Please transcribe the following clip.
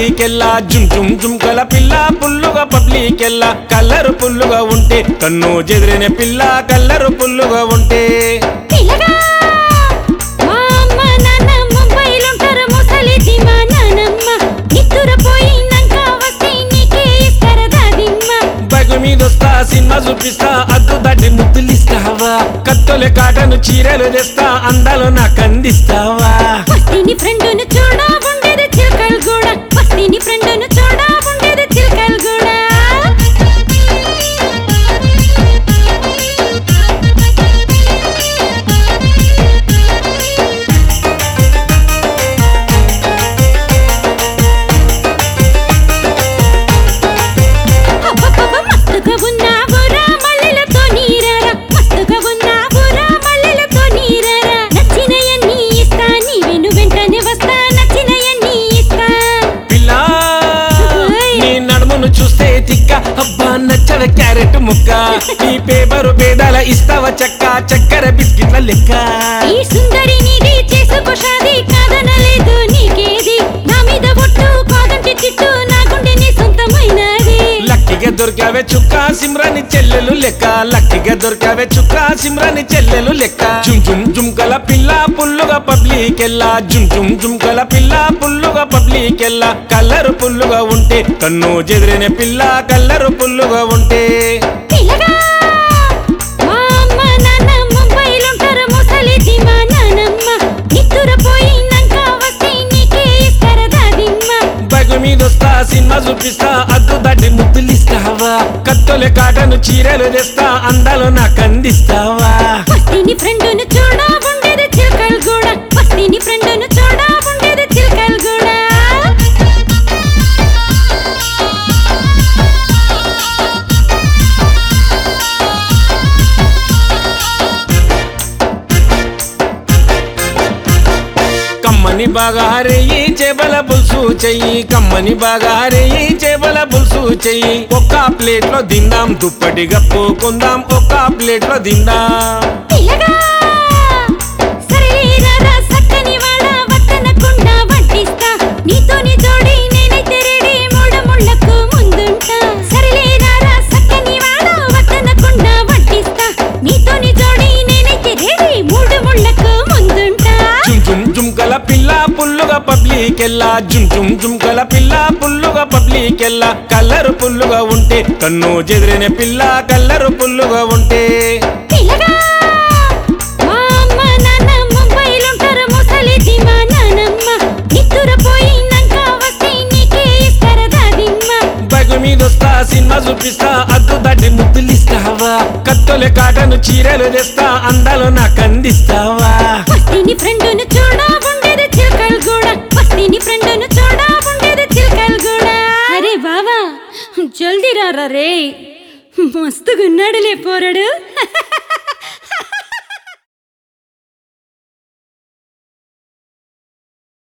పబ్లికెల్లా జుమ్ జుమ్ జుమ్కల పిల్ల పుల్లుగా పబ్లికెల్లా కల్లరు పుల్లుగా ఉంటే కన్ను చెదిరిన పిల్ల కల్లరు పుల్లుగా ఉంటే పిల్లగా మా అమ్మ నాన్న ముంబైలుంటారు ముసలిది మా నానమ్మ నిద్దురపోయినాక వస్తే నీకే ఇస్తారు దాదిమ్మ బగు మీదొస్తా సినిమా చూపిస్తా అద్దు దాటి ముద్దులిస్తావా కత్తుల కాటను చీరలు తెస్తా అందాలు నాకు అందిస్తావా వస్తిని ఫ్రెండును చూడా ఉండేది చిలకలు కూడా వస్తిని ఫ్రెండును చూడా ఉండేది చిలకలు కూడా అబ్బబ్బబ్బ, మస్తుగా ఉన్నావురా మల్లెలతో నీరారా మస్తుగా ఉన్నావురా మల్లెలతో నీరారా నచ్చినయన్నీ ఇస్తా నీవెను వెంటనే వస్తా నచ్చినయన్నీ ఇస్తా పిల్ల ఓయ్. నీ నడుమును చూస్తే తిక్క అబ్బా నచ్చవ క్యారెట్ ముక్క నీ పేపరు పేదాల ఇస్తావా చెక్క చక్కెర బిస్కెట్ల లెక్క ఈ సుందరి నీది చేసుకో షాది కాదనలేదు నీకేది నా మీద ఒట్టు కాదంటే తిట్టు నా గుండె నీ సొంతమైనది లక్కిగా దొరికావే చుక్క సిమ్రాని చెల్లెలు లెక్క లక్కిగా దొరికావే చుక్క సిమ్రాని చెల్లెలు లెక్క జుమ్ జుమ్ జుమ్కల పిల్ల పుల్లుగా పబ్లికెల్లా జుమ్ జుమ్ జుమ్కల పిల్ల పుల్లుగా పబ్లికెల్లా కల్లరు పుల్లుగా ఉంటే కన్ను చెదిరిన పిల్ల కల్లరు పుల్లుగా ఉంటే పిల్లగా మా అమ్మ నాన్న ముంబైలుంటారు ముసలిది మా నానమ్మ నిద్దురపోయినాక వస్తే నీకే ఇస్తారు దాదిమ్మ బగు మీదొస్తా సినిమా చూపిస్తా అద్దు దాటి ముద్దులిస్తావా కత్తుల కాటను చీరలు తెస్తా అందాలు నాకు అందిస్తావా వస్తిని ఫ్రెండును చూడా ఉండేది చిలకలు కూడా వస్తిని ఫ్రెండును చూడా ఉండేది చిలకలు కూడా కమ్మని బాగా హరేయి చేపల పులుసు చెయ్యి కమ్మని బాగా హరేయి చేపల పులుసు చెయ్యి ఒక్క ప్లేట్ లో తిందాం దుప్పటి గప్పుకుందాం ఒక్క ప్లేట్ లో తిందాం పిల్లగా సరేరా సక్కని వాడ వత్తనకుండా వడ్డిస్తా నీతోని జోడి నేనైతే రెడీ మూడ ముళ్ళకు ముందుంటా సరేరా సక్కని వాడ వత్తనకుండా వడ్డిస్తా నీతోని జోడి నేనైతే రెడీ మూడు ముళ్ళకు ముందుంటా జుమ్ జుమ్ జుమ్కల పిల్ల పుల్లుగా పబ్లికెల్లా జుమ్ జుమ్ జుమ్కల పిల్ల పుల్లుగా పబ్లికెల్లా కల్లరు పుల్లుగా ఉంటే కన్ను చెదిరిన పిల్ల కల్లరు పుల్లుగా ఉంటే పిల్లగా మా అమ్మ నాన్న ముంబైలుంటారు ముసలిది మా నానమ్మ నిద్దురపోయినాక వస్తే నీకే ఇస్తారు దాదిమ్మ బగు మీదొస్తా సినిమా చూపిస్తా అద్దు దాటి ముద్దులిస్తావా కత్తుల కాటను చీరలు తెస్తా అందాలు నాకు అందిస్తావా వస్తిని ఫ్రెండును చూడా ఉండేది చిలకలు కూడా వస్తిని ఫ్రెండును చూడా ఉండేది చిలకలు కూడా అరే బావా జల్దీ రారా రే మస్తుగున్నాడులే పోరడు